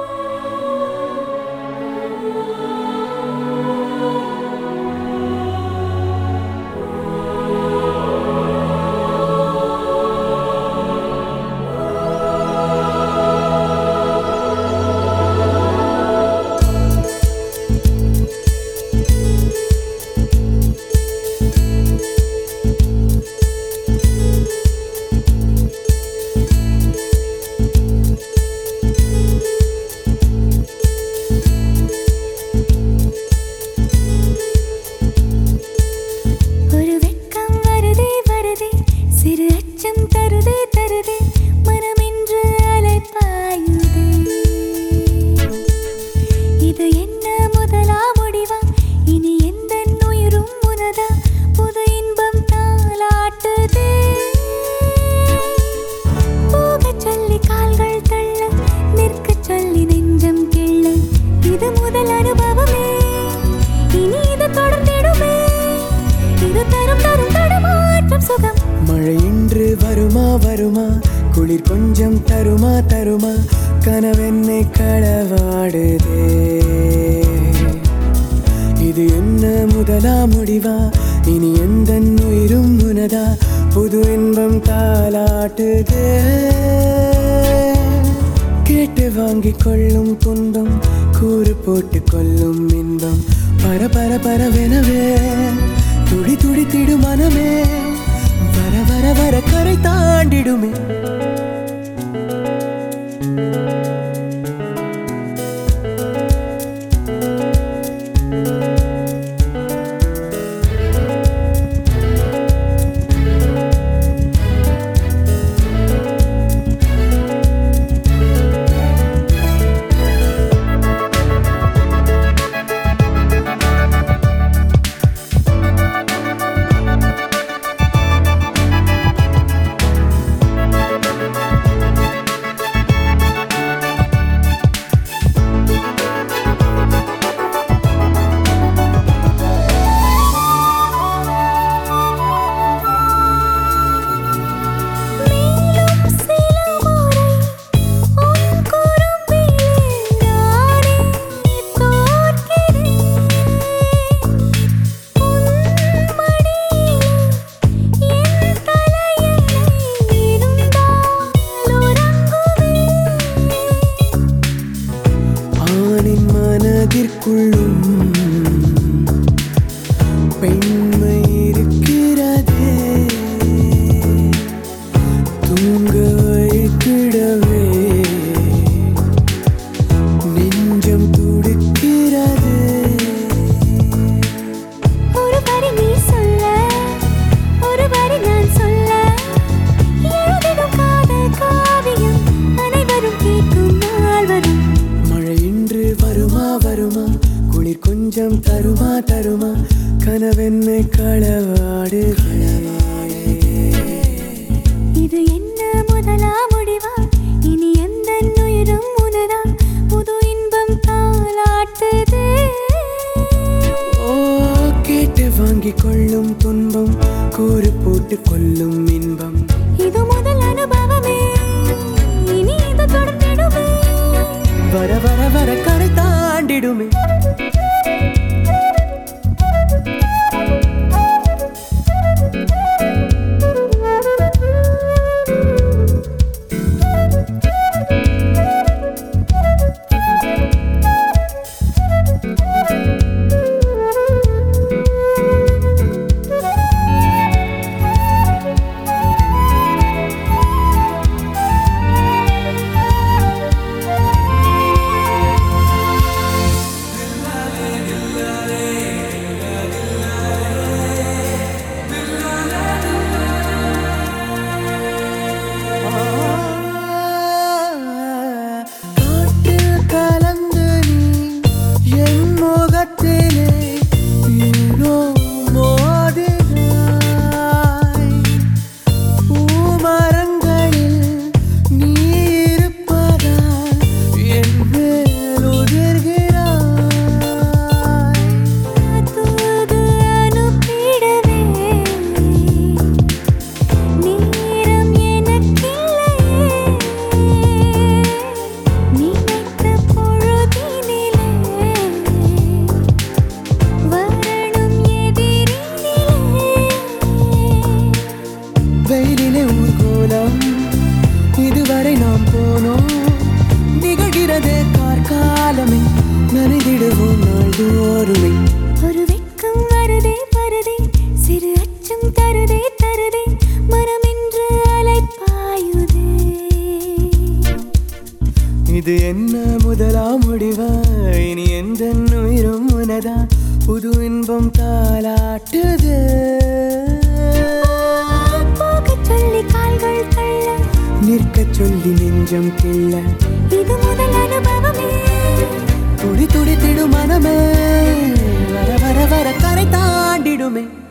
ஒரு வெட்கம் வருதே வருதே சிறு அச்சம் தருதே தருதே மனமென்று அலைப்பாயுதே இது என்ன முதலா முடிவா இனி எந்த உயிரும் உனதா புது இன்பம் தாளாட்டுதே போகச் சொல்லி கால்கள் தள்ள நிற்கச் சொல்லி நெஞ்சம் கிள்ள இது முதல் அனுபவமே இனி இது தொடர்ந்திடுமே இது தரும் தரும் தடுமாற்றம் சுகம் மழை இன்று வருமா வருமா குளிர் கொஞ்சம் தருமா தருமா கனவென்னை களவாடுதே இது என்ன முதலா முடிவா இனி எந்த உயிரும் உனதா புது இன்பம் தாளாட்டுதே கேட்டு வாங்கிக் கொள்ளும் துன்பம் கூறு போட்டு கொள்ளும் இன்பம் பர பர பரவெனவே துடி துடித்திடு மனமே வர வர வர கரை தாண்டிடுமே மேலும் சில முறை உன் குறும்பிலே நானே தோற்கிறேன் உன் மடியிலே என் தலையணை இருந்தால் உறங்குவேன் ஆணின் மனதிற்குள்ளும் பெண்மை இருக்கிறதே தூங்க வைத்திடவே நெஞ்சம் துடிக்கிறதே ஒரு வரி நீ சொல்ல ஒரு வரி நான் சொல்ல எழுதிடும் காதல் காவியம் அனைவரும் கேட்கும் நாள் வரும் மழை இன்று வருமா வருமா குளிர் கொஞ்சம் தருமா தருமா கனவென்னை களவாடு இது என்ன முதலா முடிவா இனி எந்த உயிரும் உனதா புது இன்பம் தாளாட்டுதே ஓ கேட்டு வாங்கிக் கொள்ளும் துன்பம் கூறு போட்டு கொள்ளும் இன்பம் இது முதல் அனுபவமே இனி இது தொடர்ந்திடுமே வர வர வர கரை தாண்டிடுமே இது என்ன முதலாம் முடிவா இனி எந்த உயிரும் உனதா புது இன்பம் தாலாட்டுது போகச் சொல்லி கால்கள் தள்ள நிற்கச் சொல்லி நெஞ்சம் கிள்ள இது முதல் அனுபவமே துடி துடி திடு மனமே வர வர வர கரை தாண்டிடுமே